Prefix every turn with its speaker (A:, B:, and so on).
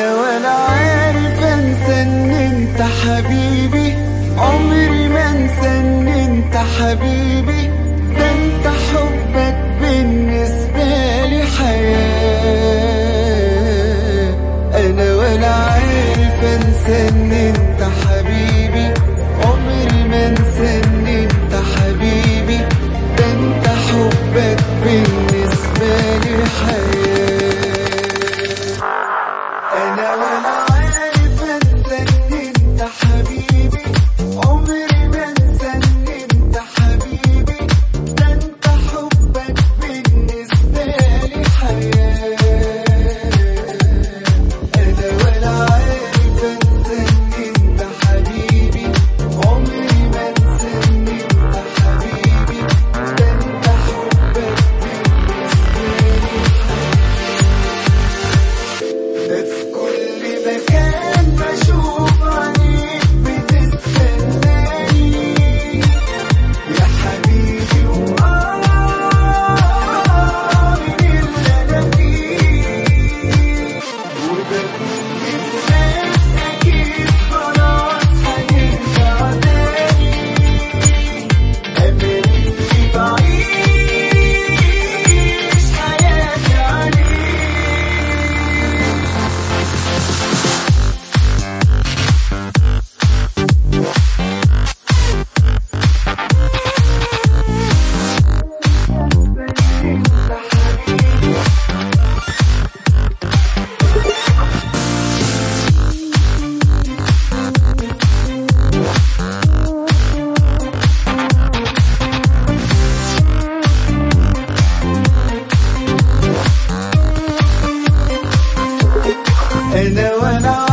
A: انا ولا عارف انسى ان انت حبيبي عمري ما انسى ان انت حبيبي ده انت حبك بالنسبة لي حياة انا ولا عارف انسى ان انت حبيبي عمري ما انسى ان انت حبيبي ده انت حبك بالنسبة لي حياة انا ولا عارف انسى ان انت حبيبي عمري ما انسى ان انت حبيبي ده انت حبك بالنسبه لي حياه انا ولا عارف انسى ان انت حبيبي عمري ما انسى ان انت حبيبي ده انت حبك بالنسبه لي ده في كل مكان بشوف عينيك بتستناني يا حبيبي وآه من اللي أنا فيه وده كل الناس أكيد خلاص هنرجع تاني أمل إني بعيش حياتي عليك انا وانا